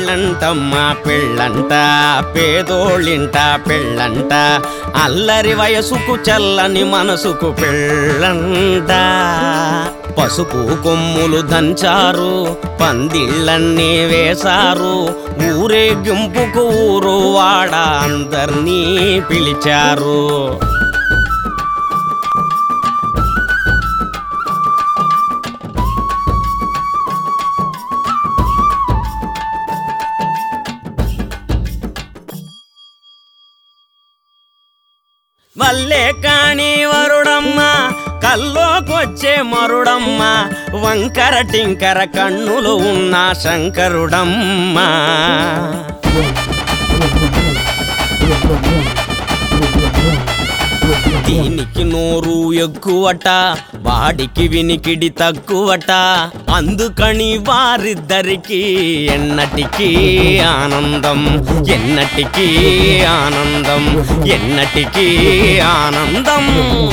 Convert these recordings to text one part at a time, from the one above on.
పెళ్ళంటమ్మ పెళ్ళంట పేదోళ్ళింట పెళ్ళంట అల్లరి వయసుకు చల్లని మనసుకు పెళ్ళంట పసుపు కొమ్ములు దంచారు పందిళ్ళన్నీ వేశారు ఊరేగింపుకు ఊరు వాడ అందర్నీ పిలిచారు వల్లే కాని వరుడమ్మ కల్లోకొచ్చే మరుడమ్మ వంకర టింకర కన్నులు ఉన్న శంకరుడమ్మ దీనికి నోరు ఎక్కువట వాడికి వినికిడి తక్కువట అందుకని వారిద్దరికి ఎన్నటికీ ఆనందం ఎన్నటికీ ఆనందం ఎన్నటికీ ఆనందం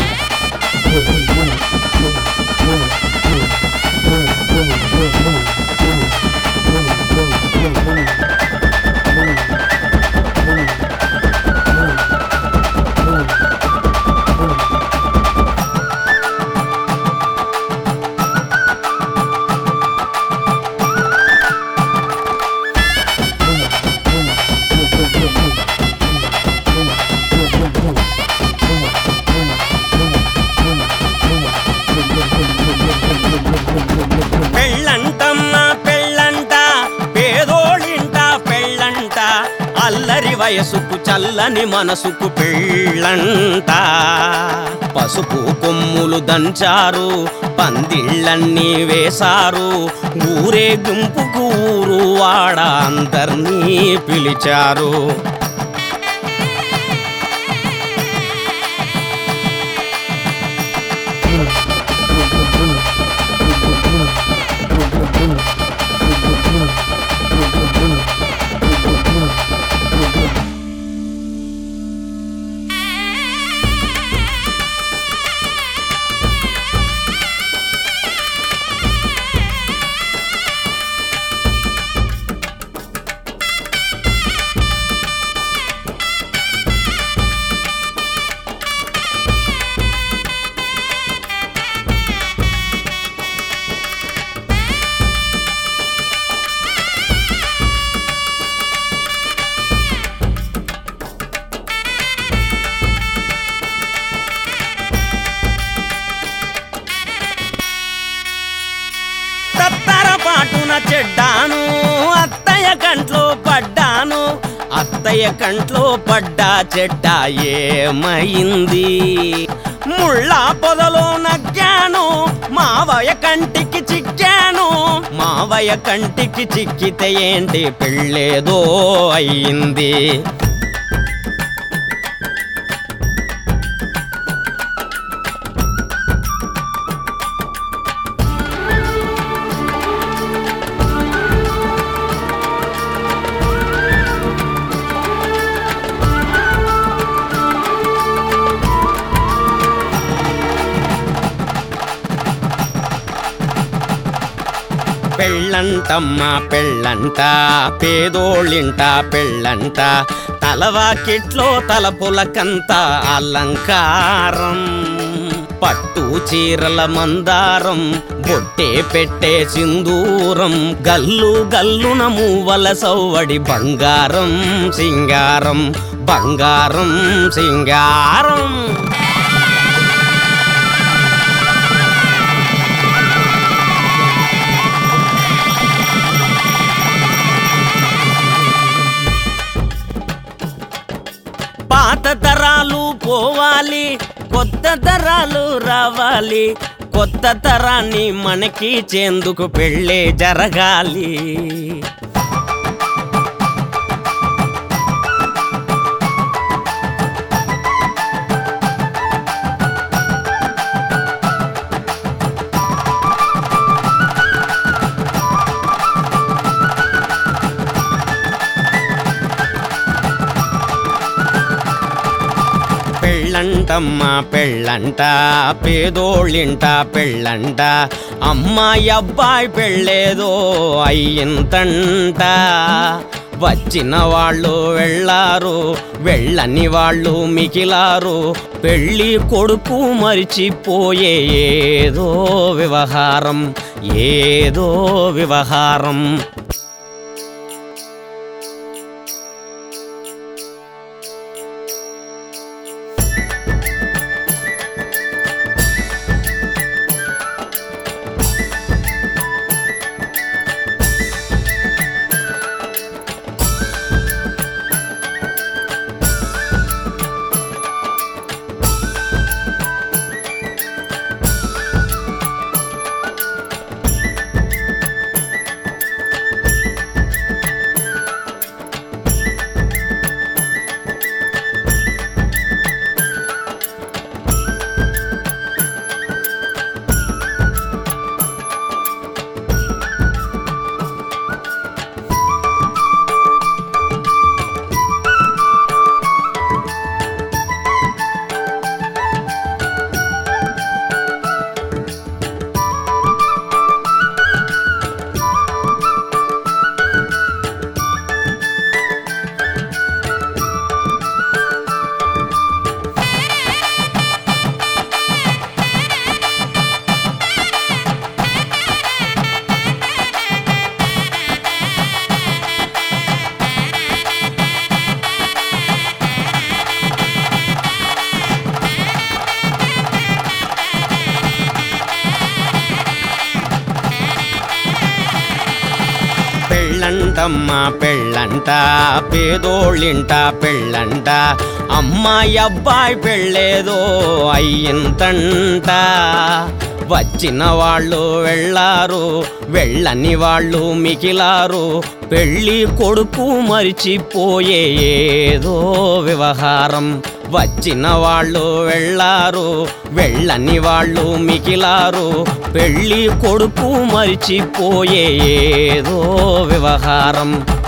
పెళ్ళంటమ్మ పెళ్ళంట పేదోళ్ళింట పెళ్ళంట అల్లరి వయసుకు చల్లని మనసుకు పెళ్ళంట పసుపు కొమ్ములు దంచారు పందిళ్ళన్నీ వేశారు ఊరేగింపుకు ఊరు వాడ అందర్నీ పిలిచారు తత్తర పాటున చెడ్డాను అత్తయ్య కంట్లో పడ్డాను అత్తయ్య కంట్లో పడ్డా చెడ్డ ఏమైంది ముళ్ళ పొదలో నగ్గాను మావయ్య కంటికి చిక్కాను మావయ్య కంటికి చిక్కితే ఏంటి పెళ్ళేదో అయింది పెళ్ళంటమ్మ పెళ్ళంట పేదోళ్ళింట పెళ్ళంట తలవాకిట్లో తలపులకంత అలంకారం పట్టు చీరల మందారం బొట్టే పెట్టే సింధూరం గల్లు గల్లున మూవల సవ్వడి బంగారం సింగారం బంగారం సింగారం పాత తరాలు పోవాలి కొత్త తరాలు రావాలి కొత్త తరాన్ని మనకి చేందుకు పెళ్ళే జరగాలి పెళ్ళంటమ్మ పెళ్ళంట పేదోళ్ళింట పెళ్ళంట అమ్మాయి అబ్బాయి పెళ్ళేదో అయ్యింతంట వచ్చిన వాళ్ళు వెళ్ళారు వెళ్ళని వాళ్ళు మిగిలారు పెళ్ళి కొడుకు మరిచిపోయే ఏదో వ్యవహారం ఏదో వ్యవహారం పెళ్ళంటమ్మ పెళ్ళంట పేదోళ్ళింట పెళ్ళంట అమ్మాయి అబ్బాయి పెళ్ళేదో అయ్యింతంట వచ్చిన వాళ్ళు వెళ్ళారు వెళ్ళని వాళ్ళు మిగిలారు పెళ్ళి కొడుకు మరిచిపోయే ఏదో వ్యవహారం వచ్చిన వాళ్ళు వెళ్ళారు వెళ్ళని వాళ్ళు మిగిలారు పెళ్ళి కొడుకు మరిచిపోయే ఏదో వ్యవహారం